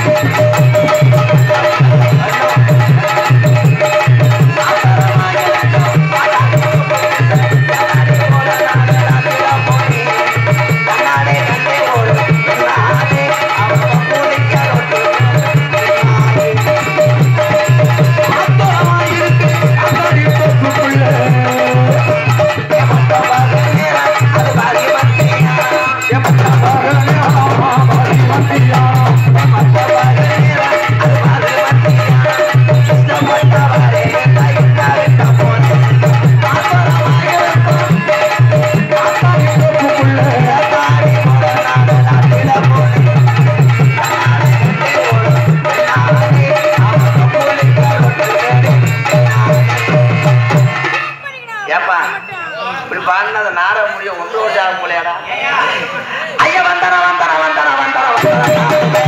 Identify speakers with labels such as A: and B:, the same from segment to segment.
A: ஏப்பா இப்படி பாடினது நாட முடியும் ஒன்று ஒரு ஆக முடியாடா ஐயா வந்தாரா வந்தாரா வந்தாரா வந்தாரா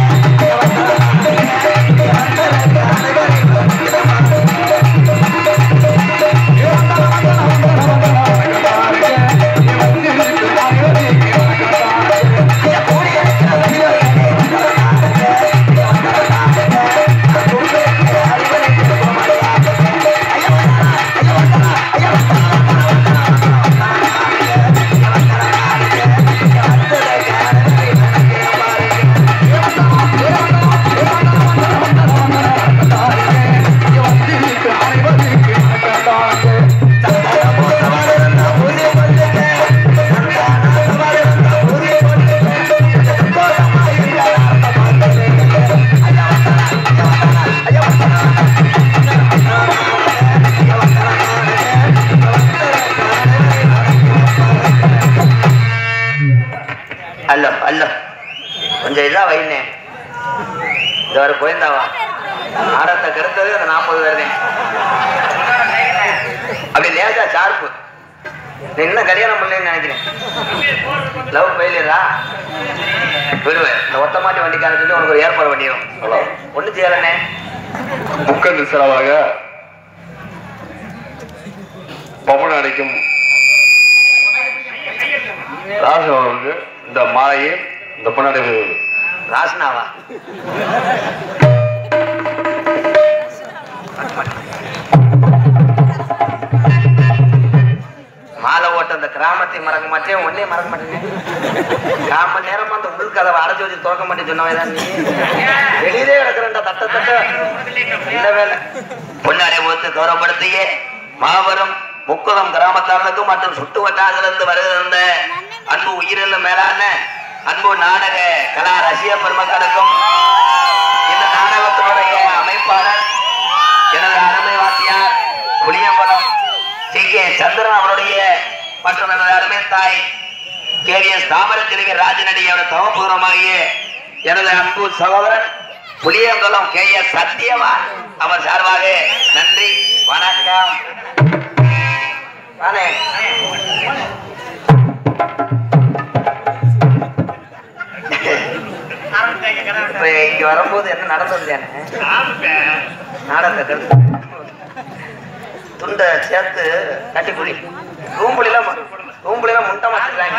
A: அல்ல அல்ல கொஞ்சம் இதா வைனே இது வரை போயிருந்தாவா ஆரத்தை கருத்தது அந்த நாற்பது வருது அப்படி லேசா ஷார்ப்பு நீ இன்னும் கல்யாணம் பண்ணலன்னு நினைக்கிறேன் லவ் ஃபெயிலியரா விடுவேன் இந்த ஒத்த மாட்டி வண்டிக்காரன் சொல்லி உனக்கு ஒரு ஏற்பாடு பண்ணிடும் அவ்வளோ ஒன்றும் செய்யலண்ணே
B: முக்கண்டு செலவாக பவன் அடைக்கும் ராஜவனுக்கு இந்த மாலையை இந்த பொன்னாடை
A: ராசனாவா மாலை ஓட்ட அந்த கிராமத்தை மறக்க மாட்டேன் ஒன்னே மறக்க மாட்டேன் கால் மணி நேரமா அந்த உள் கதவை அடைச்சு வச்சு திறக்க மாட்டேன் சொன்னவன் நீ வெளியிலே கிடக்குறேன்டா தட்ட தட்ட இந்த வேலை பொன்னாடை ஓத்து கௌரவப்படுத்தியே மாபெரும் முக்குளம் கிராமத்தார்களுக்கும் மற்றும் சுட்டு வட்டாரத்திலிருந்து வருகின்ற அன்பு உயிரிழந்த மேலான அன்பு நாடக கலா ரசிக பெருமக்களுக்கும் இந்த நாடகத்தினுடைய அமைப்பாளர் எனது அருமை வாத்தியார் புளியம்பலம் டி கே சந்திரன் அவருடைய மற்றும் எனது அருமை தாய் கேவிஎஸ் தாமரத்திரிகை ராஜநடி அவரது தவப்பூர்வமாகிய எனது அன்பு சகோதரன் புளியங்குளம் கே எஸ் சத்தியவான் அவர் சார்பாக நன்றி வணக்கம் வாணே. இப்ப இங்க வரும்போது என்ன நடந்தது தானே நாடகத்தை துண்டை சேர்த்து கட்டி புடி ரூம்புலாம் ரூம்புலாம் முட்டை மாட்டுறாங்க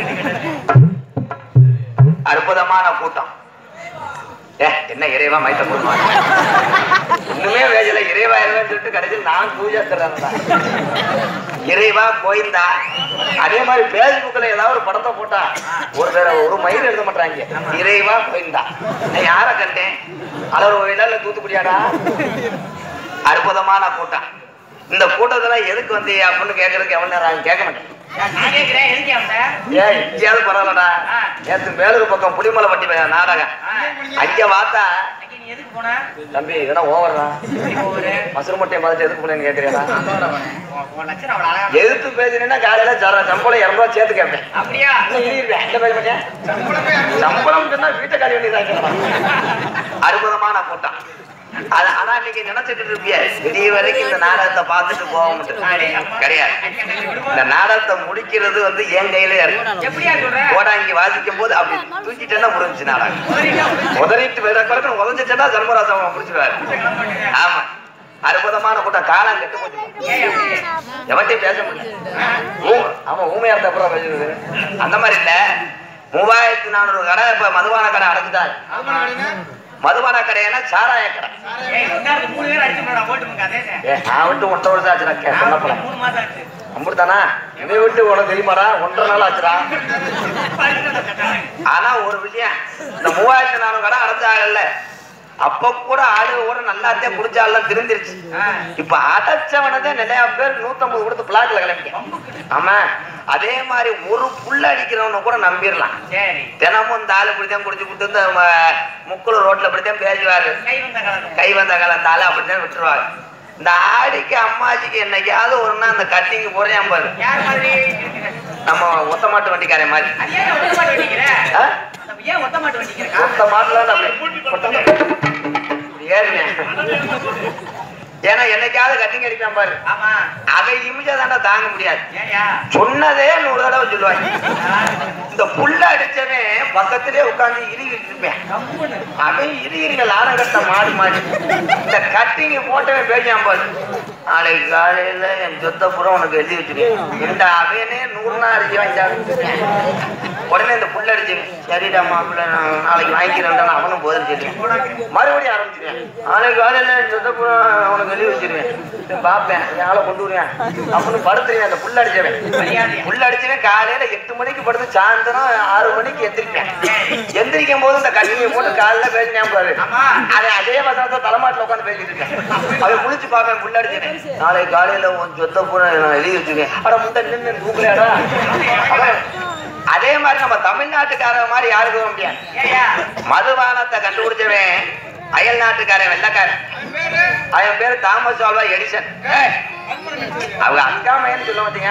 A: அற்புதமான கூட்டம் ஏ என்ன இறைவா மைத்த போடுவாங்க இன்னுமே வேஜல இறைவா இறைவன் சொல்லிட்டு கடைசியில் நான் பூஜை தர்றேன் இறைவா கோயிந்தா அதே மாதிரி பேஸ்புக்ல ஏதாவது ஒரு படத்தை போட்டா ஒரு தடவை ஒரு மயில் எழுத மாட்டாங்க இறைவா கோயிந்தா நான் யார கண்டேன் அலர் கோயிலா இல்ல தூத்துக்குடியாடா அற்புதமான கூட்டம் இந்த கூட்டத்துல எதுக்கு வந்து அப்படின்னு கேட்கறதுக்கு எவன் நேரம் ஆகும்? கேட்க மாட்டேன் ஏய் இங்கேயாவது பரவாயில்லடா நேத்து மேலூர் பக்கம் புலிமலை பட்டி நாடகம் அங்க பார்த்தா தம்பி இதெல்லாம் ஓவர்டா மசுறு முட்டையை பார்த்துட்டு எதுக்கு போனேன்னு கேட்கறியா எதிர்த்து பேசினேன்னா காலையில சர சம்பளம் இரநூறுவா சேர்த்து கேட்பேன் இன்னும் இடியிருப்பேன். என்ன பேச மாட்டேன் சம்பளம் சொன்னா வீட்டை காலி வேண்டியதான் அற்புதமான கூட்டம் அது ஆனா நீங்க நினைச்சிட்டு இருப்பிய விடிய வரைக்கும் இந்த நாடகத்தை பார்த்துட்டு போக மாட்டேன் கிடையாது இந்த நாடகத்தை முடிக்கிறது வந்து என் கையில இருக்கு கோடாங்கி வாசிக்கும் போது அப்படி தூக்கிட்டேன்னா முடிஞ்சுச்சு நாடகம் உதறிட்டு வேற கலக்கணும் உதஞ்சிட்டேன்னா தர்மராஜாவை முடிச்சிருவாரு ஆமா அற்புதமான கூட்டம் காலம் கெட்டு போச்சு எவன்ட்டையும் பேச முடியல ஊ- ஆமா ஊமையா இருந்தா அப்புறம் பேசுறது அந்த மாதிரி இல்ல மூவாயிரத்தி நானூறு கடை இப்ப மதுபான கடை அடைச்சிட்டாங்க மதுபான கடையானா சாராய கடை
C: ஏய், இன்னாருக்கு மூணு பேர் அடிச்சு போடா, ஓட்டுமுங்க, அதே தான்.
A: ஏ நான் விட்டு ஒன்றரை வருஷம் ஆச்சுடா கே சொன்னப்பல
C: மூணு மாசம் ஆச்சு.
A: அம்புடுதானா இதை விட்டு உனக்கு தெரியுமாடா ஒன்றரை நாள் ஆச்சுடா
C: படிக்கிறது கட்டாயம்.
A: ஆனா ஒரு விஷயம் இந்த மூவாயிரத்தி நானூறு கடை அடைச்சாகல்ல அப்ப கூட ஆளு கூட நல்லாத்தே குடிச்சாலாம் திருந்திருச்சு
C: ஆ.
A: இப்ப அடைச்சவனதே நிறைய பேர் நூத்தம்பது கொடுத்து பிளாக்ல கிளம்பிக்க ஆமா அதே மாதிரி ஒரு புள்ள அடிக்கிறவன கூட நம்பிடலாம்
C: சரி
A: தினமும் இந்த ஆளு இப்படித்தான் குடிச்சு கொடுத்து இந்த ம- முக்குளு ரோட்ல இப்படித்தான் பேசுவாரு
C: கை வந்த காலம்
A: கை வந்த காலம் ஆளு அப்படித்தான் விட்டுருவாங்க இந்த ஆடிக்கு அம்மாச்சிக்கு என்னைக்காவது ஒரு நாள் அந்த கட்டிங் போடுறேன் பாரு
C: யார் மாதிரி இருக்கிற?
A: நம்ம ஒத்த மாட்டு வண்டிக்காரன் மாதிரி
C: அது ஏன் ஒத்த மாட்டு வண்டிக்கிற?
A: ஆ?
C: நம்ம ஏன் ஒத்த மாட்டு வண்டிக்கிறக்கா?
A: ஒத்த மாட்டுல அப்படி ஏறுனேன் ஏன்னா என்னைக்காவது கட்டிங் அடிப்பேன் பாரு
C: ஆமா
A: அதை இமிஜா தாண்டா தாங்க முடியாது
C: ஏன்யா?
A: சொன்னதே நூறு தடவை சொல்லுவாங்க
C: ஆ,
A: இந்த புல்ல அடிச்சவன் பக்கத்திலே உட்கார்ந்து இறுகிட்டு இருப்பேன்
C: கம்முனு.
A: அவன் இறுகிறீங்க லானகட்ட மாறி மாறி இந்த கட்டிங்க போட்டவன் பேசாம பாரு நாளைக்கு காலையில என் சொத்த புறம் உனக்கு எழுதி வச்சிருக்கேன் இந்த அவனே நூறு நாள் அடிச்சு வாங்கிட்டாங்க உடனே இந்த புல்ல அடிச்சவன் சரிடா மாப்பிள்ள நான் நாளைக்கு வாங்கிக்கிறேன் அவனும் போதும் சொல்லுவேன் மறுபடியும் ஆரம்பிச்சிருவேன் நாளைக்கு காலையில என் சொத்த புறம் உனக்கு எழுதி வச்சிருவேன் சரி, பார்ப்பேன் என் ஆளை கொண்டு வருவேன் அப்படின்னு படுத்துருவேன் அந்த புல்ல அடிச்சவன்
C: மரியாதையா.
A: புல்ல அடிச்சவன் காலையில எட்டு மணிக்கு படுத்து சாயந்தரம் ஆறு மணிக்கு எந்திரிப்பேன் எந்திரிக்கும் போது இந்த கட்டியை போட்டு காலைல பேசினேன் பாரு
C: ஆமா.
A: அதை அதே வசனத்தை தலைமாட்டில் உட்காந்து பேசிட்டு இருக்கேன் அவன் குளிச்சு பார்ப்பேன் புல்ல அடிச்சேன் நாளைக்கு காலையில உன் சொத்த பூரா நான் எழுதி வச்சிருக்கேன் அட முந்த நின்று தூக்கலையாடா அவன் அதே மாதிரி நம்ம தமிழ்நாட்டுக்காரன் மாதிரி யாருக்கு வர முடியாது
C: ஏன்யா?
A: மதுபானத்தை கண்டுபிடிச்சவன் அயல் நாட்டுக்காரன் வெள்ளக்காரன் அவன் பேரு தாமஸ் ஆல்வா எடிசன் அவங்க அக்கா மையன்னு சொல்ல மாட்டீங்க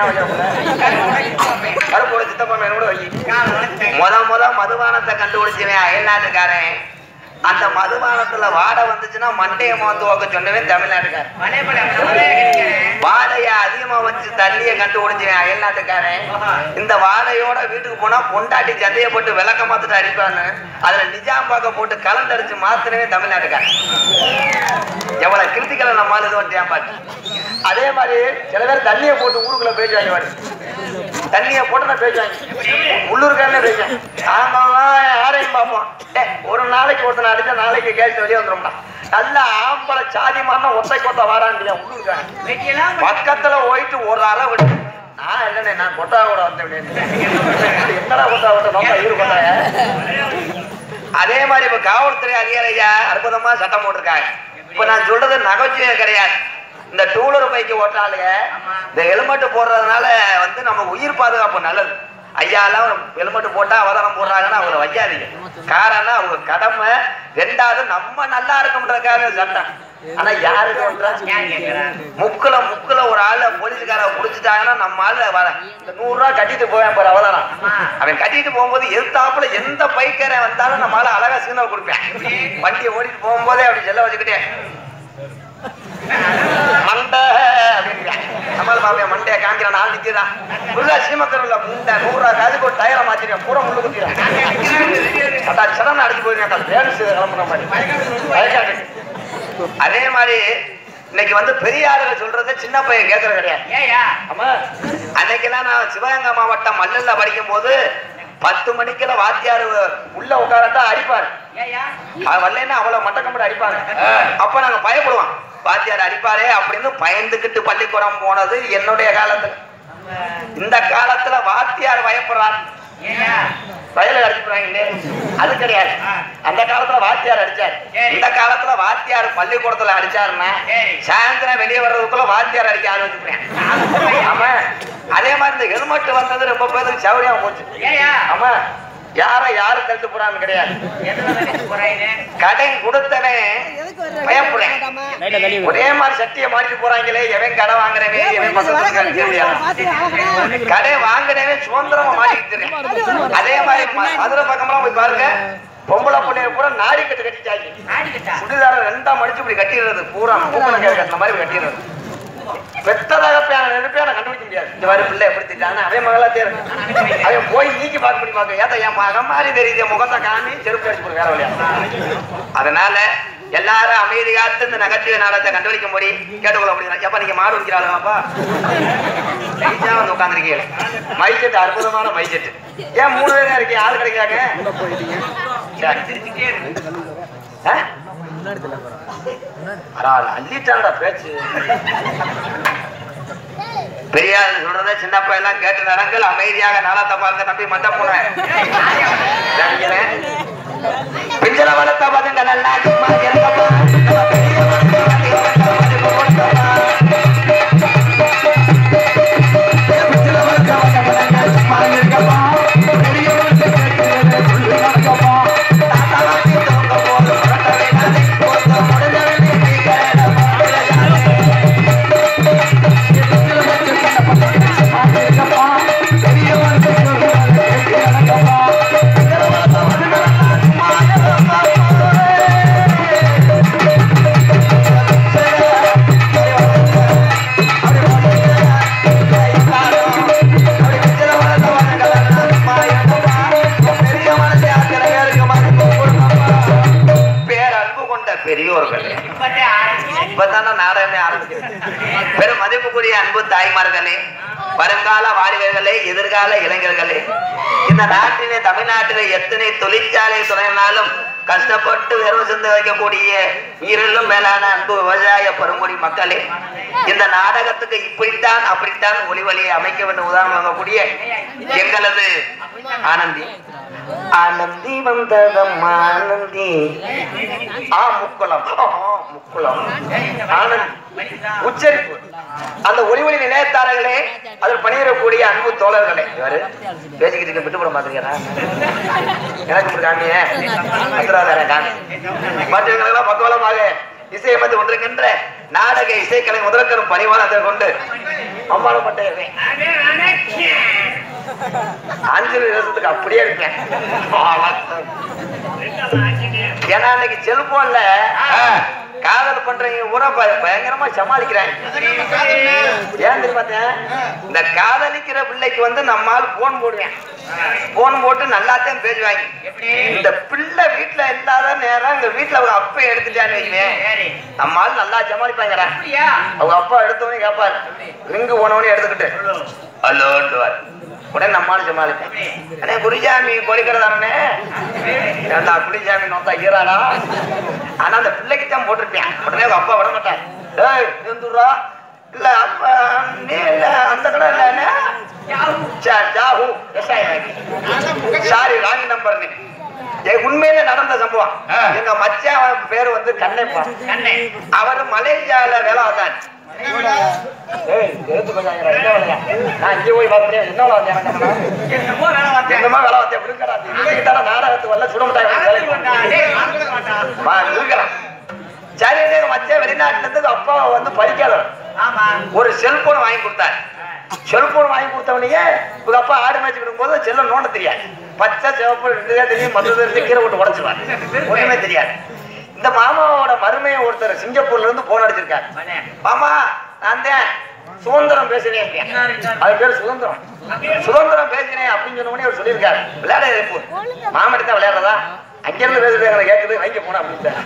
A: கருப்போட சித்தப்பா மேல கூட வை
C: காலை வளைச்சிட்டேன்.
A: முத முத மதுபானத்தை கண்டுபிடிச்சவன் அயல் நாட்டுக்காரன் அந்த மதுபானத்துல வாடை வந்துச்சுன்னா மண்டைய மோந்து ஓக்க சொன்னவன் தமிழ்நாட்டுக்காரன்
C: வளையப்பட நம்மளே கிடைக்கிறேன்.
A: வாழைய அதிகமா வச்சு தண்ணிய கண்டுபிடிச்சவன் அயல் நாட்டுக்காரன் இந்த வாழையோட வீட்டுக்கு போனா பொண்டாட்டி சந்தைய போட்டு விளக்க மாத்துட்டு அடிப்பான்னு அதுல நிஜாம் பாக்க போட்டு கலந்தடிச்சு மாத்தினவே தமிழ்நாட்டுக்காரன் எவ்வளவு கிருத்திகளை நம்ம இது வந்துட்டான் பாட்டு அதே மாதிரி சில பேர் தண்ணியை போட்டு ஊருக்குள்ள பேசுவாங்க பாரு தண்ணியை போட்டு நான் பேசுவாங்க உள்ளூர்காரனே பேசுவேன் நாங்கெல்லாம் யாரையும் பார்ப்போம் டேய், ஒரு நாளைக்கு ஒருத்தனை அடிச்சா நாளைக்கு கேஸ் வெளியே வந்துடும்டா நல்ல ஆம்பளை சாதி மாதிரி ஒத்தை கொத்த வாராண்டியா உள்ளூர்காரன்
C: வெட்டியெல்லாம் பண்ணி-
A: பக்கத்துல போயிட்டு ஒரு அறை விட்டு நான் இல்லைண்ணே நான் கொட்டா கூட வந்தேன் என்னடா கொட்டா விட்ட நம்ம இரு கொட்டாய அதே மாதிரி இப்ப காவல்துறை அதிகாரியா அற்புதமா சட்டம் போட்டிருக்காங்க இப்ப நான் சொல்றது நகைச்சுவை கிடையாது இந்த டூலர் பைக்கு ஓட்டாளுங்க இந்த ஹெல்மெட் போடுறதுனால வந்து நம்ம உயிர் பாதுகாப்பு நல்லது ஐயாலாம் ஹெல்மெட் போட்டா அவதானம் போடுறாங்கன்னா அவங்கள வைக்காதீங்க காரணம் அவங்க கடமை ரெண்டாவது நம்ம நல்லா இருக்கணுன்றதுக்காக சட்டம் ஆனா யாருக்கு ஒன்றா
C: ஏன் கேட்கிறேன்?
A: முக்குல முக்குல ஒரு ஆளு போலீஸ்கார புடிச்சிட்டாங்கன்னா நம்ம ஆளு வர இந்த நூறு ரூபா கட்டிட்டு போவேன் பாரு அவதாரம் அவன் கட்டிட்டு போகும்போது எதிர்த்தாப்புல எந்த பைக்கரை வந்தாலும் நம்ம ஆளு அழகா சிக்னல் கொடுப்பேன் வண்டியை ஓடிட்டு போகும்போதே அப்படி செல்ல வச்சுக்கிட்டே மண்டை அப்படின்னு நம்மளால பாப்பேன் மண்டைய காமிக்கிறான் நாள் நிக்கிறான் முருகா சீமக்கருல முண்டை நூறு ரூபா காசுக்கு ஒரு டயரை மாத்திருக்கேன் பூரா முள்ளு குத்திடுறேன் அட்டா சடன் அடிச்சு போயிருக்கேன் பேருந்து கிளம்புற மாதிரி வயக்காட்டு. அதே மாதிரி இன்னைக்கு வந்து பெரிய ஆளுங்க சொல்றதை சின்ன பையன் கேட்கறது கிடையாது
C: ஏன்யா?
A: ஆமா அன்னைக்கெல்லாம் நான் சிவகங்கை மாவட்டம் மல்லல்ல படிக்கும் போது பத்து மணிக்கெல்லாம் வாத்தியார் உள்ள உட்காரட்டா அடிப்பாரு
C: ஏன்யா?
A: அவன் வரலன்னா அவ்வளவு மட்டக்கம்பட்டு அடிப்பாங்க அப்ப நாங்க பயப்படுவோம் வாத்தியார் அடிப்பாரே அப்படின்னு பயந்துகிட்டு பள்ளிக்கூடம் போனது என்னுடைய காலத்துல இந்த காலத்துல வாத்தியார் பயப்படுறார்
C: ஏன்யா?
A: வயல அடிச்சுறாங்களே அது கிடையாது அந்த காலத்துல வாத்தியார் அடிச்சார்
C: சரி.
A: இந்த காலத்துல வாத்தியார் பள்ளிக்கூடத்துல அடிச்சாருன்னா
C: சரி.
A: சாயந்தரம் வெளியே வர்றதுக்குள்ள வாத்தியார் அடிக்க ஆரம்பிச்சுக்கிறேன் ஆமா அதே மாதிரி இந்த ஹெல்மெட் வந்தது ரொம்ப பேருக்கு சௌரியம் போச்சு
C: ஏன்யா?
A: ஆமா யார யாரு தட்டு போறான்னு கிடையாது
C: எதுல வேலைக்கு போறாயினே?
A: கடன் கொடுத்தவன் பயப்படுறேன் ஒரே மாதிரி சட்டியை மாட்டிட்டு போறாங்களே எவன் கடை வாங்குறவன் எவன் பக்கத்துல இருக்கான்னு கடை வாங்குறவன் சுதந்திரமா மாட்டிக்கிட்டு இருக்கேன். அதே மாதிரி ம- மதுரை பக்கம்லாம் போய் பாருங்க பொம்பளை பிள்ளைய பூரா நாடி கட்டு கட்டிட்டாங்க
C: ஆடிக்கிட்டா?
A: சுடிதார ரெண்டா மடிச்சு இப்படி கட்டிடுறது பூரா பூக்கண கேட்க கட்டின மாதிரி இப்படி கட்டிடுறது பெத்ததாக பேன நினைப்பேன கண்டுபிடிக்க முடியாது இந்த மாதிரி பிள்ளை எப்படி திட்டான அவன் மகளா தேர்வு அவன் போய் நீக்கி பார்க்க முடியுமா ஏத்த என் மகன் மாதிரி தெரியுது முகத்தை காமி செருப்பு அடிச்சு போடு வேற வழியா அதனால எல்லாரும் அமைதி காத்து இந்த நகைச்சுவை நாடகத்தை கண்டுபிடிக்கும்படி கேட்டுக்கொள்ள முடியும் எப்ப நீங்க மாடு விற்கிறாளுங்கப்பா லைட்டா வந்து உட்காந்துருக்கீங்க மைசெட் அற்புதமான மைசெட் ஏன் மூணு பேரா இருக்கீங்க ஆள் கிடைக்காங்க சரி.
C: சிரிச்சுக்கிட்டே இருக்கு.
A: ஆ? பரவாயில்ல அள்ளிட்டாங்கடா பேச்சு பெரியார் சொல்றத சின்ன பையன் கேட்டு நடங்கள் அமைதியாக நாளாத்த பாருங்க தம்பி மண்ட போனேன் பிஞ்சல வளர்த்த பதுங்க நல்லா சும்மா இருக்கப்பா நம்ம பெரிய மனுஷன் வந்து இவர்கிட்ட வந்து கொடுத்தப்பா. பிஞ்சல வளர்த்த பதுங்க சும்மா இருக்கப்பா. பெரிய மனுஷன் கேட்கிறத சொல்லி நடக்கப்பா. தாத்தா வாங்கி தூங்க போது புரட்ட வேண்டாதே. ஒருத்த முடிஞ்சவனே நீ கையில மாப்பிள்ளையாரே. பேரன்பு கொண்ட பெரியோர்களே
C: இப்பத்தே ஆரம்பிச்சு.
A: இப்பதானே நாடகமே ஆரம்பிக்கிறது பெரும் மதிப்புக்குரிய அன்பு தாய்மார்களே வருங்கால வாலிபர்களே எதிர்கால இளைஞர்களே இந்த நாட்டிலே தமிழ்நாட்டிலே எத்தனை தொழிற்சாலை துறையினாலும் கஷ்டப்பட்டு வெறும் சிந்து வைக்கக்கூடிய ஈரிலும் மேலான அன்பு விவசாய பெருங்குடி மக்களே இந்த நாடகத்துக்கு இப்படித்தான் அப்படித்தான் ஒளி வழியை அமைக்க வேண்டும் உதாரணம் வழங்கக்கூடிய எங்களது ஆனந்தி ஆனந்தி வந்ததம் ஆனந்தி ஆ முக்குளம் ஆ, முக்குளம் ஆனந்த் உச்சரிப்பு அந்த ஒளிவொலி நிலையத்தாரர்களே அதில் பணியிடக்கூடிய அன்பு தோழர்களே இவரு பேசிக்கிட்டு இருக்க விட்டு போட மாட்டேங்கிறா எனக்கு இப்படி காமிய அத்துறாதார காமி மற்றவங்களெல்லாம் பக்கவலமாக இசையமைத்து கொண்டிருக்கின்ற நாடக இசைக்கலை முதலக்கணும் பணிவானத்தை கொண்டு அம்மாளப்பட்டே அஞ்சு வருஷத்துக்கு அப்படியே இருக்கேன் ஏன்னா இன்னைக்கு செல்போன்ல காதல் பண்றவங்க ஊரா ப- பயங்கரமா சமாளிக்கிறாங்க ஏன் தெரியுமா பார்த்தேன்? இந்த காதலிக்கிற பிள்ளைக்கு வந்து நம்மால் போன் போடுவேன் போன் போட்டு நல்லாத்தான் பேசுவாங்க இந்த பிள்ளை வீட்டுல இல்லாத நேரம் இந்த வீட்டுல அவங்க அப்பா எடுத்துட்டான்னு வைக்குவேன்
C: சரி.
A: நம்மால் நல்லா சமாளிப்பாங்கடா
C: அப்படியா?
A: அவங்க அப்பா எடுத்தவனே கேட்பாரு ரிங்கு போனவனே எடுத்துக்கிட்டு ஹலோன்னுவார் உடனே நம்மால் சமாளிப்பேன் அண்ணே குருஜாமி கொலிக்கிறதானே ஏண்டா குருஜாமி நோத்தா ஈராடா ஆனா அந்த பிள்ளைக்கு தான் போட்டிருப்பேன் உடனே அவங்க அப்பா விட மாட்டார் ஏய் நிந்துடுறா இல்ல அப்பா நீ இல்ல அந்த கடை இல்ல ஜாஹூ சாரி ராங் நம்பர் உண்மையில நடந்த சம்பவம் எங்க மச்சான் பேரு வந்து கண்ணைப்பா
C: கண்ணே.
A: அவர் மலேசியால வேலை வந்தார் ஏய், எடுத்து கொஞ்சம் இங்க என்ன வேலையா? நான் இங்க போய் பார்க்கிறேன், என்ன வேலை வந்தேன் எனக்கு?
C: என்னமோ வேலை பார்த்தேன்.
A: என்னமா வேலை வந்தேன், விடுங்கடா. இன்னைக்கு தானே நாடகத்துக்கு வரல, சுட மிட்டாய் வாங்கி வேலைக்கு
C: மாட்டா,
A: போனேன்.
C: டேய், மறந்துட மாட்டா.
A: வா, விடுங்கடா. சரி எங்க மச்சான் வெளிநாட்டுல இருந்து அப்பா வந்து படிக்காதவர்
C: ஆமா.
A: ஒரு செல்போன் வாங்கி கொடுத்தாரு செல்போன் வாங்கி கொடுத்தவனையே உங்க அப்பா ஆடு மேய்ச்சி விடும்போது செல்லம் நோண்ட தெரியாது பச்சை சிவப்பு ரெண்டு தான் தெரியும் மற்ற தெரிஞ்சு கீரை விட்டு உடச்சிருவாரு ஒண்ணுமே தெரியாது இந்த மாமாவோட மருமையை ஒருத்தர் சிங்கப்பூர்ல இருந்து போன் அடிச்சிருக்காரு
C: அண்ணே.
A: மாமா நான் தான் சுதந்திரம் பேசுறேன்
C: இன்னாரு, இன்னாரு.
A: அது பேர் சுதந்திரம் சுதந்திரம் பேசுறேன் அப்படின்னு சொன்ன உடனே அவர் சொல்லியிருக்காரு விளையாட இருப்பு மாமடி தான் விளையாடுறதா அங்கிருந்து பேசுறது எங்களை கேட்குது வைக்க போனா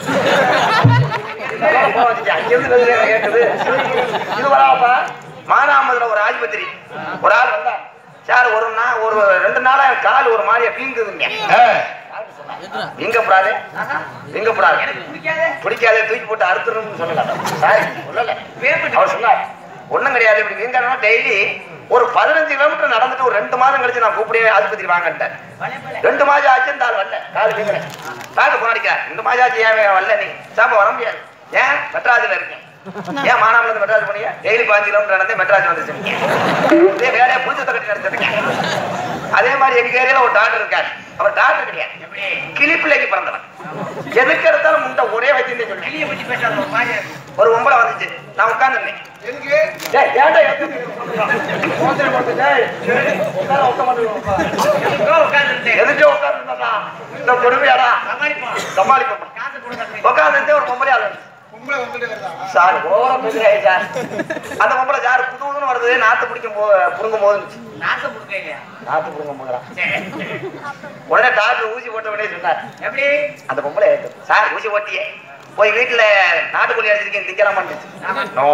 A: அப்படின்னு போன வச்சுட்டு அங்கிருந்து பேசுறது எங்களை கேட்குது இது வராப்பா மானாமதுல ஒரு ஆஸ்பத்திரி ஒரு ஆள் வந்தா சார் ஒரு நாள் ஒரு ரெண்டு நாளா என் கால் ஒரு மாதிரியா பீங்குதுங்க வீங்கப்படாது வீங்கப்படாது
C: எனக்கு பிடிக்காதே.
A: பிடிக்காதே தூக்கி போட்டு அறுத்துறணும்னு சொல்லல சாரி சொல்லல அவர் சொன்னார் ஒண்ணும் கிடையாது இப்படி வீங்கன்னா டெய்லி ஒரு பதினஞ்சு கிலோமீட்டர் நடந்துட்டு ஒரு ரெண்டு மாதம் கழிச்சு நான் கூப்பிடுவேன் ஆஸ்பத்திரி வாங்கன்ட்டேன்
C: பலே, பலே.
A: ரெண்டு மாதம் ஆச்சு இந்த ஆள் வரல கால் வீங்கல டாக்டர் போன் அடிக்கிறார் ரெண்டு மாதம் ஆச்சு ஏன் வரல நீ சாப்பா வர முடியாது ஏன் மெட்ராஸ்ல இருக்கேன் ஏன் மானாமல இருந்து மெட்ராஸ் போனீங்க டெய்லி பாஞ்சு கிலோமீட்டர் நடந்து மெட்ராஸ் வந்துச்சு இதே வேலையா புதுச்ச தகட்டி நடத்திருக்கேன் அதே மாதிரி எங்க ஏரியால ஒரு டாக்டர் இருக்காரு அவர் டாக்டர் கிடையாது
C: எப்படி?
A: கிளிப்பிள்ளைக்கு பிறந்தவன் எதுக்கு எடுத்தாலும் முண்டை ஒரே வைத்தியம் சொல்லுவேன்
C: வெளிய பத்தி பேசாத, ஒரு மாதிரியா இருக்கு.
A: ஒரு ஒம்பளை வந்துச்சு நான் உட்கார்ந்துருந்தேன் டேய், ஏன்டா எடுத்து மோதிரம் போட்டு, டேய், உட்கார வைக்க மாட்டேங்கிறோம்ப்பா.
C: எங்கோ உட்கார்ந்துருந்தேன்.
A: எதுக்கு உட்கார்ந்துருந்தா இந்த கொடுமையாடா
C: சமாளிப்போம்.
A: சமாளிப்போம்
C: காசு கொடுங்க.
A: உட்கார்ந்துட்டு ஒரு பொம்பளை ஆளு சார் ஓவரா பேசுறாரு சார் அந்த பொம்பளை சார் புது புதுன்னு வருது நாத்து பிடிக்கும் போ புடுங்கும் போது
C: நாசம் கொடுக்க இல்லையா?
A: நாத்து புடுங்கும் போதுடா
C: சரி.
A: உடனே டாக்டர் ஊசி போட்ட உடனே சொன்னார்
C: எப்படி?
A: அந்த பொம்பளை ஏத்து. சார் ஊசி போட்டியே போய் வீட்டுல நாட்டுக்கோழி அடிச்சிருக்கேன் திங்கலாமான்னு நோ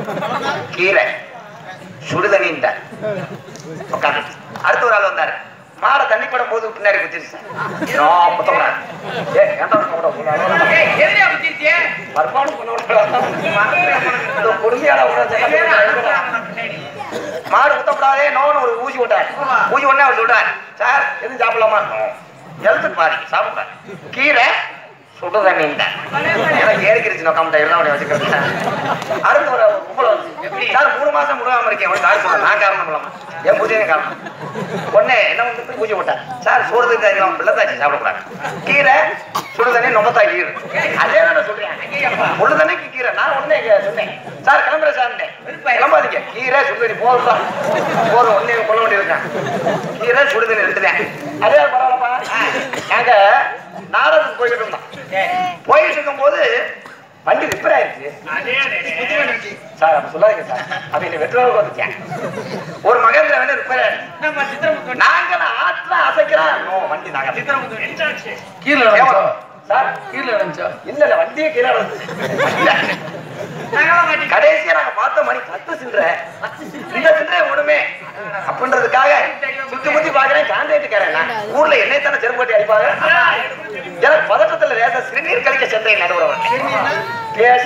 A: கீரை சுடுதண்ணின்ட்டார் உட்காந்து அடுத்த ஒரு ஆள் வந்தாரு மாடை தண்ணி படும் போது பின்னாடி குத்திருச்சு நான் குத்தக்கூடாது ஏ ஏன்டா குத்தக்கூடாது
C: ஏய், எதுலயா குத்திருச்சு?
A: பர்மானம் பண்ண விடக்கூடாது கொடுமையான
C: பின்னாடி.
A: மாடு குத்தப்படாதே நோன்னு ஒரு ஊசி விட்டார் ஊசி உடனே அவர் சொல்றார் சார் எதுவும் சாப்பிடலாமா எழுத்துக்கு பாதி சாப்பிட்டார் கீரை சுடு தண்ணி எனக்கு ஏறிக்கிருச்சு நோக்காமட்டா எல்லாம் உடைய வச்சுக்கிறது அடுத்து ஒரு கும்பல வந்து சார் மூணு மாசம் முழுகாம இருக்கேன் ஒரு காரணம் சொல்ல நான் காரணம் இல்லாம என் பூஜையும் காரணம் உடனே என்ன வந்து பூஜை விட்டார் சார் சூடு தண்ணி பிள்ளைத்தாச்சி சாப்பிடக்கூடாது கீரை சுடு தண்ணி நொம்பத்தாய் கீரை அதே தான் நான் சொல்றேன் முழு தண்ணிக்கு கீரை நான் உடனே இங்க சொன்னேன் சார் கிளம்புற சார் கிளம்பாதீங்க கீரை சுடு தண்ணி போதும் போதும் ஒன்னே கொள்ள வேண்டியிருக்கேன் கீரை சுடு தண்ணி ரெண்டு தான் அதே பரவாயில்லப்பா நாங்க நாடகத்துக்கு போய்கிட்டு இருந்தோம் போயிட்டு இருக்கும்போது வண்டி ரிப்பேர் ஆயிடுச்சு
C: அதே, அதே, அதே.
A: சார் அப்ப சொல்லாதீங்க சார் அப்ப என்ன வெற்றிலாவுக்கு வந்துச்சேன் ஒரு மகேந்திர வண்டி ரிப்பேர் ஆயிடுச்சு
C: நம்ம சித்திரமுத்து
A: நாங்க ஆத்துல அசைக்கிறேன் நோ, வண்டி நாங்க
C: சித்திரமுத்து என்னாச்சு?
D: கீழே இறங்குச்சா
A: சார்
D: கீழே இறங்குச்சா
A: இல்ல இல்ல வண்டியே கீழே விழுந்துச்சு.
C: நகலை மாட்டி-
A: கடைசியா நாங்க பார்த்த மணி பத்து சில்லற இந்த சில்லற ஒண்ணுமே அப்படின்றதுக்காக சுத்தி முத்தி பாக்குறேன் கான்ட்ராக்டுக்காரன் நான். ஊர்ல என்னை தானே செருப்பட்டி அடிப்பாங்க எனக்கு பதட்டத்துல லேசா சிறுநீர் கழிக்க சென்றேன் நடுவுறவன் பேச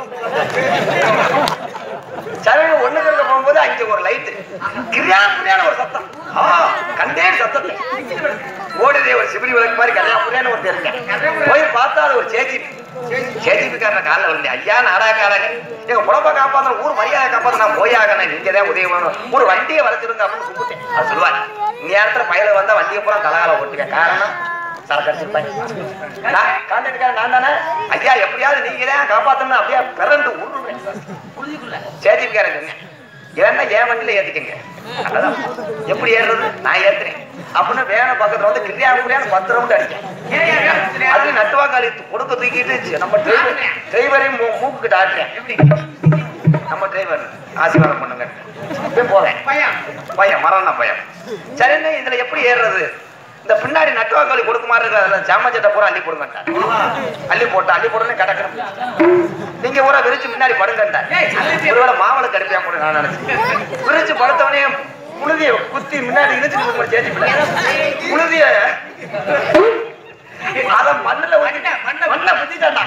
A: சரவண ஒண்ணு கிழக்க போகும்போது அங்க ஒரு லைட் கிரியாமுரியான ஒரு சத்தம் ஆ கண்டேன் சத்தத்தை ஓடுதே ஒரு சிபிரி விளக்கு மாதிரி கல்யாணமுரியான ஒரு தெரிஞ்சேன் போய் பார்த்தா அது ஒரு சேச்சி சேச்சிபிக்காரன காலில் விழுந்தேன் ஐயா நாடாக்காரங்க எங்க புலப்ப காப்பாத்தன ஊர் மரியாதை காப்பாத்த நான் போய் ஆகணும் நீங்க தான் உதவி பண்ணணும் ஒரு வண்டியை வரைச்சிருங்க அப்படின்னு கும்பிட்டேன் அது சொல்லுவாங்க நேரத்துல பயல வந்தா வண்டியை பூரா தலகால ஓட்டுங்க காரணம் சரக்கு அடிச்சிருப்பேன் நான் கான்ட்ராக்டுக்காரன் நான் தானே ஐயா எப்படியாவது நீங்க தான் காப்பாத்தணும் அப்படியே பிறந்து உருவேன் சேச்சிபிக்காரன் சொன்னேன் ஏன்னா என் வண்டியில ஏத்திக்கங்க அதான் எப்படி ஏறுறது நான் ஏத்துறேன் அப்படின்னு வேன பக்கத்துல வந்து கிரியா முடியாது பத்து ரவுண்ட் அடிக்கேன்
C: ஏன் ஏன் ஏன் குத்துறியா?
A: அது நட்டுவாக்காளி கொடுக்க தூக்கிட்டு நம்ம டிரைவர் டிரைவரையும் மூக்குக்கிட்ட ஆட்டுறேன்
C: எப்படி?
A: நம்ம டிரைவர் ஆசீர்வாதம் பண்ணுங்க இப்ப போறேன்
C: பையன்.
A: பையன் மரண பையன் சரின்னு இதுல எப்படி ஏறுறது இந்த பின்னாடி நட்டுவாக்காளி கொடுக்க மாதிரி இருக்கு அதுல சாமச்சட்டை பூரா அள்ளி போடுங்க அள்ளி போட்டா அள்ளி போட்டோன்னே கடக்கணும் நீங்க பூரா விரிச்சு முன்னாடி படுங்கண்டா
C: ஏய், அள்ளி
A: ஒருவேளை மாவளை கடுப்பியா கூட நான் நினைச்சேன் விரிச்சு படுத்தவனே புழுதிய குத்தி முன்னாடி இழுச்சு சேச்சி புழுதிய அத மண்ணுல
C: மண்ணை, மண்ணை
A: மண்ணை புத்திட்டான்டா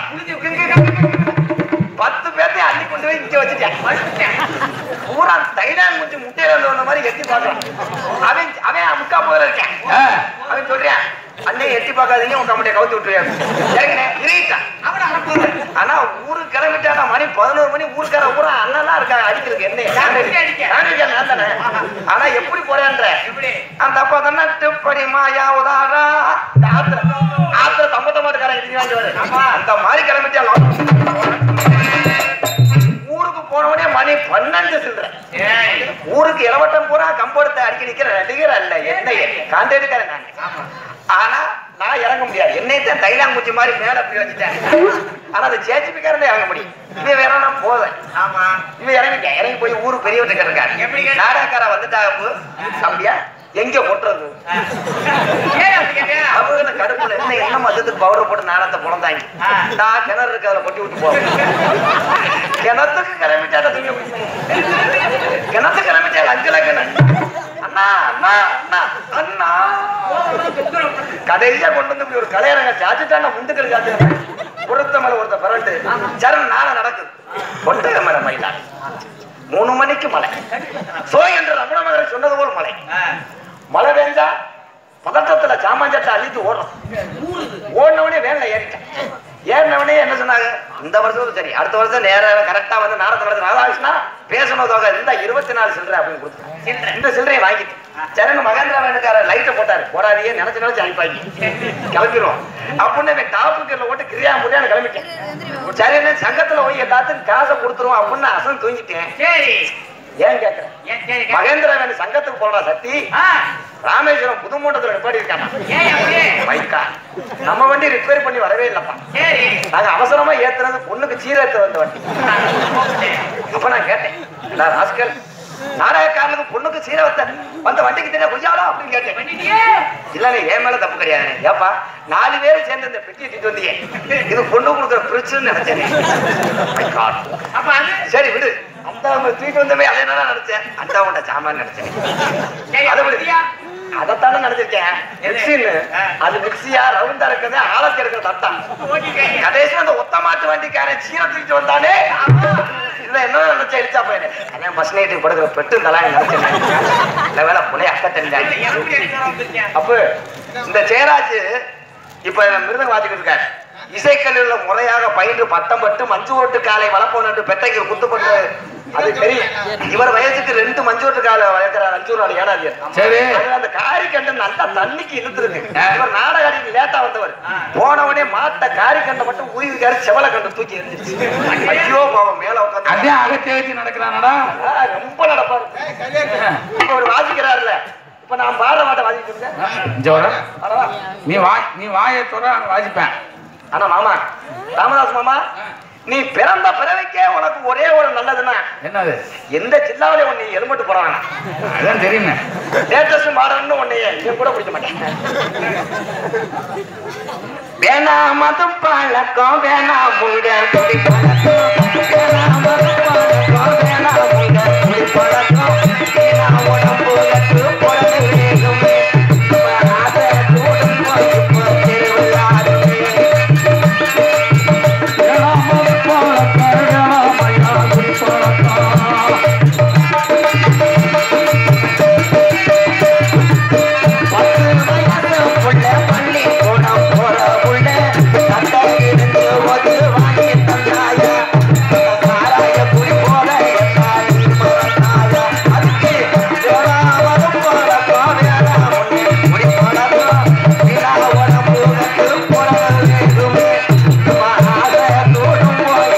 A: பத்து பேர்த்தையும் அள்ளி கொண்டு போய் இங்க வச்சுட்டேன்
C: மறுத்துட்டேன்.
A: பூரா தைலான் முடிச்சு முட்டையில இருந்து வந்த மாதிரி எட்டி பாக்குறான் அவன் அவன் முக்கா போல இருக்கேன் அவன் சொல்றான் அண்ணே எட்டி பார்க்காதீங்க உங்க கம்பெனியை கவுத்து விட்டுருவாரு சரிங்கண்ணே இருட்டான்
C: அவனை அனுப்புறது.
A: ஆனா ஊருக்கு கிளம்பிட்டானா மணி பதினோரு மணி ஊருக்கார ஊரா அண்ணெல்லாம் இருக்காங்க அடிக்கிறதுக்கு என்ன
C: யாருக்கு அடிக்க?
A: காண்டிருக்கேன் நான் தானே ஆனா எப்படி போறேன்ற
C: எப்படி?
A: அந்த அப்பா தானே டிப்படி மாயா உதாரா ஆத்திர ஆத்திர தம்பத்த மாட்டுக்காரன் இடி வாங்கிவாரு அந்த மாதிரி கிளம்பிட்டாலும் ஊருக்கு போனவனே மணி பன்னெண்டு சில்லற
C: ஏய்,
A: ஊருக்கு இளவட்டம் பூரா கம்பெடுத்த அடிக்க நிக்கிற நடிகர் அல்ல என்னைய காண்டெடுக்கிறேன் நான் ஆனா நான் இறங்க முடியாது என்னைத்தான் தைலாங்குச்சி மாதிரி மேல அப்படி வச்சுட்டேன் ஆனா அது சேச்சிபிக்காரனே இறங்க முடியும் இவன் வேற நான் போவேன்
C: ஆமா.
A: இவன் இறங்கிட்டேன் இறங்கி போய் ஊரு பெரியவர்கிட்ட இருக்காரு
C: எப்படி கேட்ட?
A: நாடகக்கார வந்துட்டாங்க அப்படியா எங்க கொட்டுறது
C: ஏன் அப்படி கேட்டியா?
A: அவங்க கடுப்புல என்ன என்ன மதத்துக்கு பவுடர் போட்டு நாடகத்தை புலந்தாங்க
C: ஆ.
A: நான் கிணறு இருக்கு அதுல கொட்டி விட்டு போவேன் கிணத்துக்கு கிளம்பிட்டாட தூக்கி கிணத்து கிளம்பிட்டா லஞ்ச லங்கன அண்ணா அண்ணா அண்ணா அண்ணா கடைசியா கொண்டு வந்து இப்படி ஒரு கலையரங்க சாச்சுட்டான முந்துக்கள் சாச்சு ஒருத்த மேல ஒருத்த பரண்டு சரண் நாள நடக்குது ஒன்றரை மலை மயிலாடு மூணு மணிக்கு மலை சோ என்று ரமண மகரை சொன்னது போல் மலை
C: ஆ.
A: மழை பெஞ்சா பதட்டத்துல சாமான்சட்டை அள்ளிட்டு ஓடுறோம் ஓடினவனே வேன்ல ஏறிட்டேன் ஏறினவனே என்ன சொன்னாங்க இந்த வருஷம் சரி அடுத்த வருஷம் நேரம் கரெக்டா வந்து நாடகத்தை நடத்த நாளாச்சுன்னா பேசணும் தொகை இந்த இருபத்தி நாலு சில்லறை அப்படின்னு கொடுத்தாங்க
C: சில்லறை.
A: இந்த சில்லறையை வாங்கிட்டு சரண் மகேந்திரா வேணுக்கார லைட்டை போட்டாரு போடாதீங்க நினைச்சு நினைச்சு அனுப்பாங்க கிளம்பிடுவோம் அப்படின்னு இவன் டாப்புக்கு ஓட்டு கிரியா முடியாது கிளம்பிட்டேன் சரின்னு சங்கத்துல போய் எல்லாத்துக்கும் காசை கொடுத்துருவோம் அப்படின்னு அசன் தூங்கிட்டேன்
C: சரி.
A: ஏன் கேட்கிறேன்
C: ஏன் சரி கே-
A: மகேந்திரா வேணும் சங்கத்துக்கு போடுறா சக்தி
C: ஆ.
A: ராமேஸ்வரம் புதுமூட்டத்துல நிப்பாடி இருக்காங்க
C: ஏன் அப்படி?
A: மைக்கா நம்ம வண்டி ரிப்பேர் பண்ணி வரவே இல்லப்பா
C: சரி.
A: நாங்க அவசரமா ஏத்துனது பொண்ணுக்கு சீரத்து வந்த வண்டி அப்ப நான் கேட்டேன் "டா ராஸ்கல் நாடகக்காரனுக்கு பொண்ணுக்கு சீரை வந்த வந்த வண்டிக்கு தெரியா கொஞ்சாலோ அப்படின்னு கேட்டேன்
C: பண்ணிட்டியே?
A: இல்லண்ணே என் மேல தப்பு கிடையாது ஏப்பா நாலு பேரும் சேர்ந்து இந்த பெட்டியை தூக்கிட்டு வந்தீங்க இது பொண்ணு கொடுக்குற பிரிச்சுன்னு நினைச்சேன் My God.
C: அப்ப அது
A: சரி விடு அந்த அவங்க தூக்கிட்டு வந்தவே அதை என்ன நினைச்சேன் அந்த அவன்கிட்ட சாமான் நினைச்சேன்
C: சரி,
A: அதை
C: அப்ப
A: விடு
C: விடியா?
A: அதைத்தானே நினைச்சிருக்கேன் மிக்சின்னு அது மிக்சியா ரவுண்டா இருக்குது ஆழத்தி இருக்கிற தட்டா கடைசியா அந்த ஒத்த மாட்டு வண்டிக்காரன் சீரை தூக்கிட்டு வந்தானே இதுல என்ன நினைச்சா இடிச்சா போயிடு அதான் பஸ் நைட்டு படுக்கிற பெட்டு தலாங்க நினைச்சேன் இல்ல வேலை புனைய அக்கா தெரிஞ்சாங்க அப்ப இந்த ஜெயராஜ் இப்ப மிருதங்க வாசிக்கிட்டு இருக்காரு இசைக்கல்லூரில் முறையாக பயின்று பட்டம் பட்டு மஞ்சு ஓட்டு காலை வளர்ப்போம் என்று பெட்டைக்கு குத்துப்பட்டு அது தெரியும் இவர் வயசுக்கு ரெண்டு மஞ்சு ஓட்டு காலை வளர்க்கிறார் அஞ்சு நாள் ஏனாது
D: சரி.
A: அந்த காரி கண்டு நல்லா தண்ணிக்கு இழுத்துருக்கு இவர் நாடகாடிக்கு லேட்டா வந்தவர் போனவனே மாட்ட காரி கண்டை மட்டும் உயிர்காரி செவலை கண்டு தூக்கி எரிஞ்சிருச்சு ஐயோ பாவம் மேல உட்காந்து
D: அதே அகத்திய வச்சு நடக்கிறானடா
A: ரொம்ப நடப்பாரு இப்ப அவர் வாசிக்கிறாருல்ல இப்ப நான் பாட மாட்ட வாசிக்கிட்டு இருக்கேன்
D: இங்க வர.
A: அவ்வளவுதான்.
D: நீ வாய் நீ வாயை தொட அங்க வாசிப்பேன்
A: ஆனா மாமா ராமதாஸ் மாமா நீ பிறந்த பிறவைக்கே உனக்கு ஒரே ஒரு நல்லதுன்னா
D: என்னது
A: எந்த ஜில்லாவிலே உன்னை எலும்பட்டு போறாங்க
D: அதான் தெரியுமே
A: லேட்டஸ்ட் மாடல்னு உன்னைய இவன் கூட பிடிக்க மாட்டேன் வேணா மதம் பழக்கம் வேணா முங்க குடி பழக்கம் வேணா மதம் பழக்கம் வேணா முங்க குடி பழக்கம் வேணா உடம்பு கட்டு பொழுது வேகுமே வராத கூடும் வகுப்பு திருவிழாடுமே பத்து வயசு புள்ள பள்ளி கூடம் போற புள்ள சட்டை இருந்து ஒது வாங்கி தந்தாயா சாராய குடி போல எத்தாயி மறந்தாயா அதுக்கு வேறாவதும் போல கோவேரா முன்னே குடி போனதும் விழா உடம்பு கட்டு போற வேண்டுமே மகாத தோடும் போய்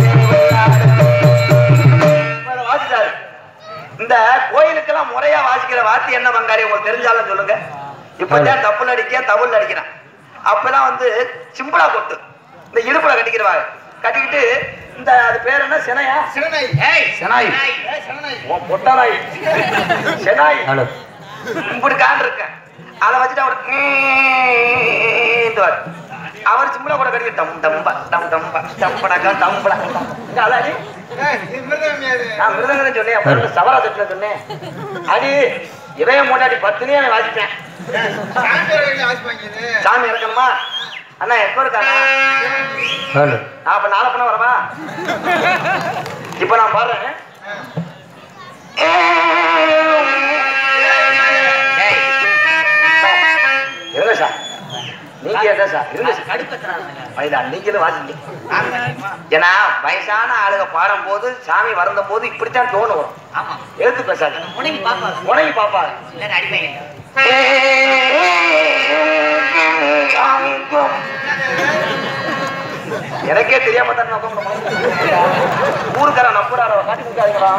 A: வாசிட்டாரு இந்த கோயிலுக்கெல்லாம் முறையா வாசிக்கிற வாத்தி என்ன பங்காரி உங்களுக்கு தெரிஞ்சாலும் சொல்லுங்க இப்பதான் தப்புல அடிக்க தவுள் அடிக்கிறான் அப்பெல்லாம் வந்து சிம்பிளா கொட்டு இந்த இடுப்புல கட்டிக்கிறவாங்க கட்டிக்கிட்டு இந்த அது பேர் என்ன சினையா
D: செனாய்
A: ஓ, பொட்டனாய் செனாய் இப்படி காண்டு இருக்கேன் அதை வச்சுட்டு அவர் ஈன்னுவார். அவர் சிம்பிளா கூட கட்டி டம் டம்பா டம் டம்பா டம்படக்கா டம்படா அதாடி நான் மிருதங்கன்னு சொன்னேன் அப்புறம் சவரா செட்ல சொன்னேன் அடி இவன் மூட்டாடி பத்துனே அவன் வாசிப்பேன் சாமி இறக்கணுமா அண்ணா எப்போ இருக்காண்ணா நான் அப்ப நாளை பண்ண வரவா இப்ப நான் பாடுறேன் ஏய். இருங்க சார் நீங்க என்ன சார் இருங்க சார் வயதா நீங்களும் வாசிங்க ஏன்னா வயசான ஆளுங்க பாடும் போது சாமி வருந்த போது இப்படித்தான் தோணும் வரும் எழுத்து பேசாது உணங்கி பாப்பாங்க எனக்கே தெரியாம தான் ஊருக்கார நம்புறார காட்டி கொடுக்காதீங்களா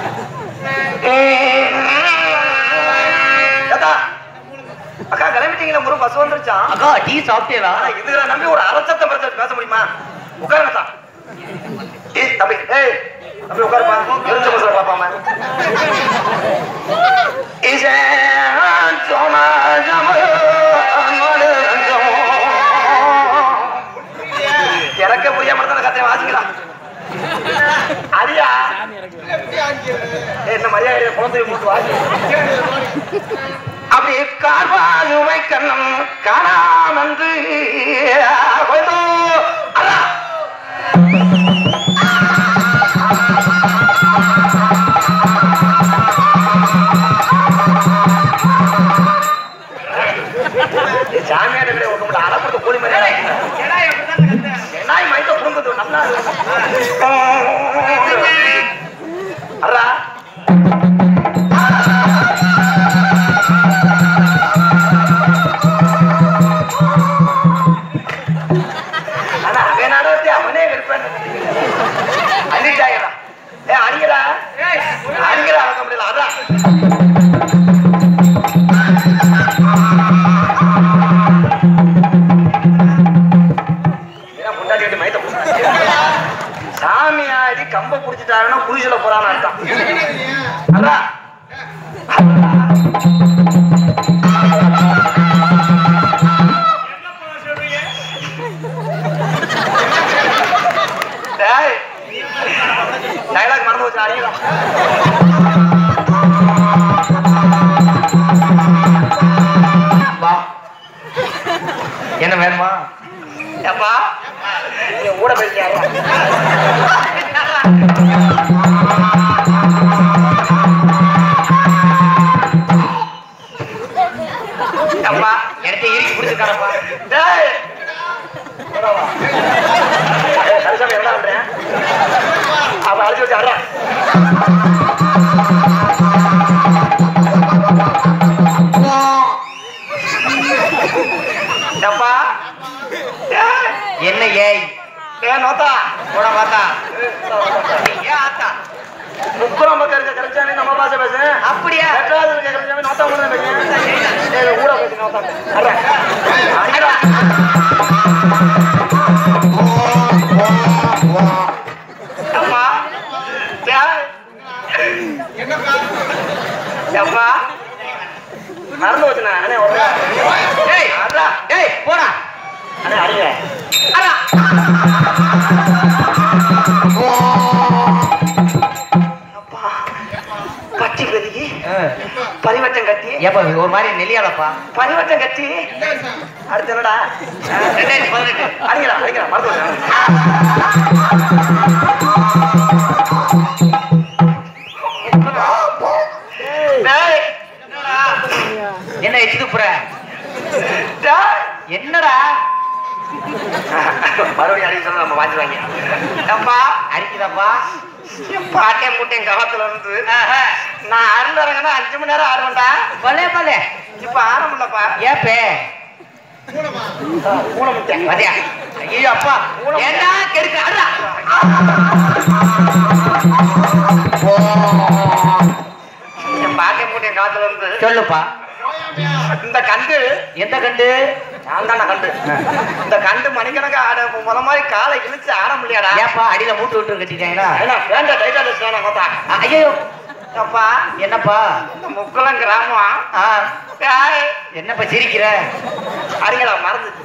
A: தாத்தா, அக்கா கிளம்பிட்டீங்களா முரு பஸ் வந்துருச்சான்
E: அக்கா டீ சாப்பிட்டேடா
A: ஆனா இதுல நம்பி ஒரு அரசத்தை பரிசு பேச முடியுமா உட்காருங்க தான் ஏய் தம்பி ஏய் தம்பி உட்காருப்பா எரிஞ்ச மசாலா பாப்பாம இசையான் சோமாஜம அமரஞ்சம். எனக்கே புரியாம இருந்தா கத்தை வாசிக்கலாம் அரியா ஏய், என்ன மரியாதை குழந்தை போட்டு வாசி அப்படி கார்பாலுமை கண்ணம் காணாமன்று கொய்தோ அல்லா சாமியார் ஒன்று மட்டும் அறப்படுத்த கூலி மாதிரி நாய் மைத்த குடும்பத்து நல்லா அறா ஆனா அவன் நாடகத்தை அவனே வெறுப்பேன் அடிச்சாங்கடா ஏ அடிக்கிறா அடிக்கிறா அடக்க முடியல அதான் ஏன்னா முன்னாடி வந்து மயத்தை புடிச்சாங்க. சாமி ஆடி கம்ப புடிச்சிட்டாருன்னா குடிசல போறான்னு அர்த்தம் அதான் டேய் டைலாக் மறந்து வச்சு அடிக்கலாம் என்ன வேணுமா
C: ஏப்பா
A: நீ ஊட பேசியாரா
C: ஏப்பா
A: எடுத்து இறுக்கி பிடிச்சிருக்காரப்பா
C: டேய்
A: கருசாமி என்ன பண்றேன் அவன் அழைச்சி வச்சு ஆடுறான்
C: ஏப்பா டேய்
A: என்ன ஏய்
C: ஏ நோத்தா
A: கூட பார்த்தா
C: ஏ ஆத்தா
A: முக்குளம் பக்கம் இருக்க கரைச்சாமி நம்ம பாச பேசு
C: அப்படியா
A: மெட்ராஸ் இருக்க கரைச்சாமி நோத்தா மட்டும் பேசு ஏய், ஊட பேசு நோத்தா ஆடுறேன் அடிடா.
C: ஏப்பா டேய் ஏப்பா
A: மறந்து வச்சுனா அண்ணே ஒரு
C: டேய்
A: ஆடுறா
C: டேய் போடா
A: அண்ணே அடிங்க
C: அடா
A: அப்பா பச்சை கதிக்கு பரிவட்டம் கட்டி
C: ஏப்பா ஒரு மாதிரி நெல்லியாலப்பா
A: பரிவட்டம் கட்டி அடுத்து என்னடா
C: ரெண்டாயிரத்தி பதினெட்டு
A: அடிங்கடா அடிங்கடா மறந்து வச்சேன்
C: டேய்
A: என்ன எச்சு துப்புற
C: டேய்
A: என்னடா மறுபடியும் அடிக்க சொன்னா நம்ம வாங்கிடுவாங்க
C: ஏப்பா
A: அடிக்குதாப்பா
C: பாட்டே மூட்டையும் காலத்துல இருந்து
A: ஆஹா.
C: நான் அருள் இறங்கினா அஞ்சு மணி நேரம் ஆடுவேன்டா
A: பலே பலே
C: இப்ப ஆட முடியலப்பா
A: ஏப்பே
C: பூனை முட்டை
A: மதியா ஐயோ அப்பா என்ன கெடுக்க அடா
C: என் பாட்டே மூட்டையும் காலத்துல இருந்து
A: சொல்லுப்பா
C: இந்த கண்டு
A: எந்த கண்டு
C: நான் தானே கண்டு இந்த கண்டு மணிக்கணக்கா ஆட முத மாதிரி காலை இழுச்சு ஆட முடியாடா
A: ஏப்பா அடியில மூட்டு விட்டு கட்டிட்டாங்களா
C: ஏன்னா வேண்டாம் டைட்டா வச்சுட்டானா கொத்தா
A: ஐயோ
C: அப்பா
A: என்னப்பா
C: இந்த முக்குளம் கிராமம்
A: ஆ
C: ஏய்,
A: என்னப்பா சிரிக்கிற
C: அடிங்கடா மறந்துச்சு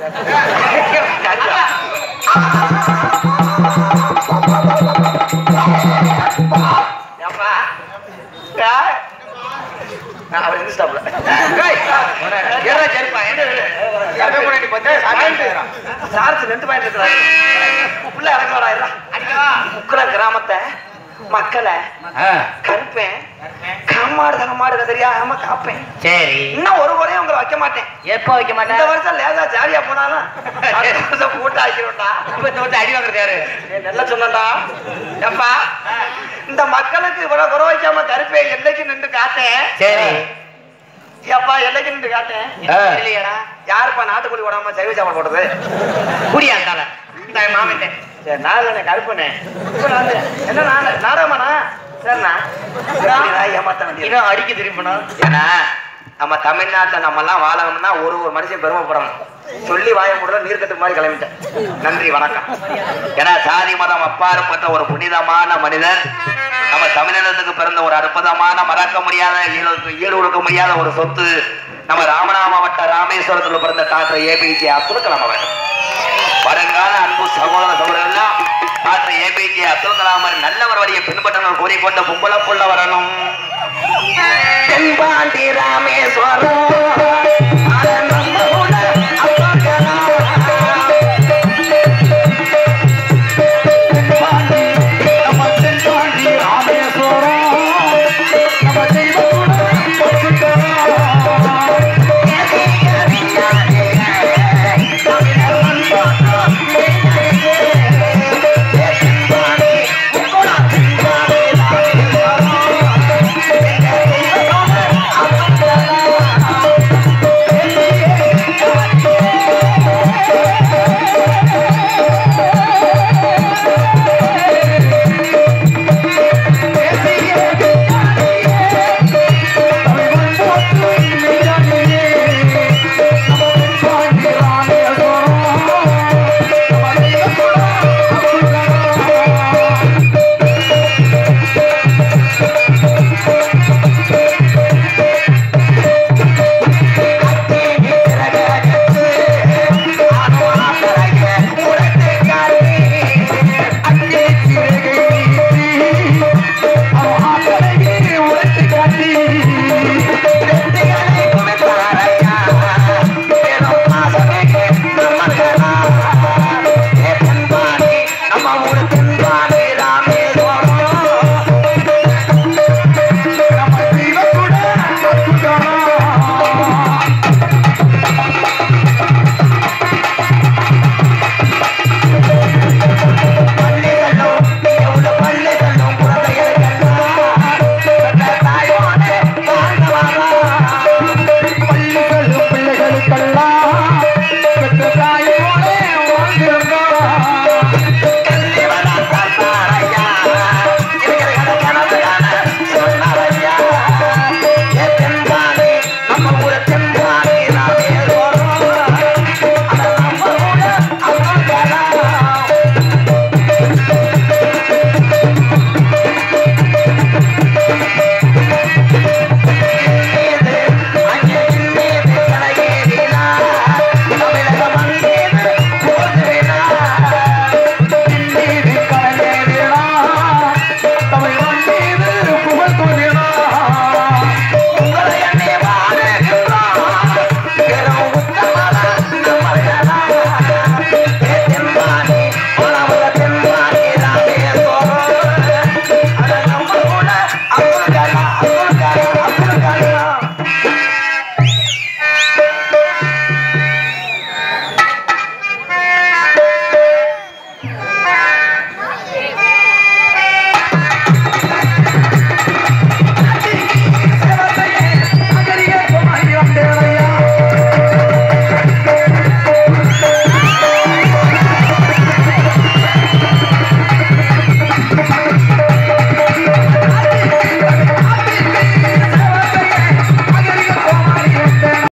C: ஏப்பா ஏய்,
A: நான் அவர் எந்திரிச்சிட்டாப்ல.
C: ஏய்,
A: ஏறா சரிப்பா, என்ன இது? சார்ஜ் ரெண்டு பாயிண்ட் இருக்கிறாரு
C: உள்ள இறங்குவாடா இருடா.
A: அடிக்கவா
C: முக்குள கிராமத்தை மக்களை
A: ஆ,
C: கருப்பேன் கம்மாடு தனமாடு தெரியாம காப்பேன்
A: சரி
C: இன்னும் ஒரு முறையும் உங்களை வைக்க மாட்டேன்
A: எப்ப வைக்க
C: இந்த
A: மாட்டேன்
C: வருஷம் லேசா ஜாலியா போனாலும் அடுத்த வருஷம் போட்டு ஆக்கிடும்டா
A: இப்ப இந்த விட்டு அடி வாங்குறது யாரு
C: ஏய், நல்லா சொன்னடா ஏப்பா இந்த மக்களுக்கு இவ்வளவு குறை வைக்காம கருப்பை எல்லைக்கு நின்று காட்டேன்
A: சரி
C: ஏப்பா எல்லைக்கு நின்று காட்டேன்
A: ஆ.
C: இல்லையாடா யாருப்பா நாட்டுக்கோழி விடாம சைவ சாப்பாடு போடுறது
A: குடியா இருந்தால இந்த மாமன்
C: சரி நான் இல்லைண்ணே கருப்புண்ணே இப்ப நான் வந்து- என்ன நான் நாடகமாண்ணா சரிண்ணா எப்படிடா ஏமாத்த வேண்டியது
A: இன்னும் அடிக்க திரும்பினா
C: ஏன்னா நம்ம தமிழ்நாட்டுல நம்ம எல்லாம் வாழணும்னா ஒரு ஒரு மனுஷன் பெருமைப்படணும் சொல்லி வாய முடியல நீர் கட்டு மாதிரி கிளம்பிட்டேன் நன்றி வணக்கம்
B: ஏன்னா சாதி மதம் அப்பாற்பட்ட ஒரு புனிதமான மனிதர் நம்ம தமிழினத்துக்கு பிறந்த ஒரு அற்புதமான மறக்க முடியாத ஈடு- ஈடு கொடுக்க முடியாத ஒரு சொத்து நம்ம ராமநாத மாவட்ட ராமேஸ்வரத்துல பிறந்த டாக்டர் ஏபிஜே அப்துல் கலாம் அவர்கள் வருங்கால அன்பு சகோதர சகோதரர்கள்லாம் டாக்டர் ஏபிஜே அப்துல் கலாம் நல்லவர் வழியை பின்பற்றணும் கூறிக்கொண்ட கும்பல புள்ளவர்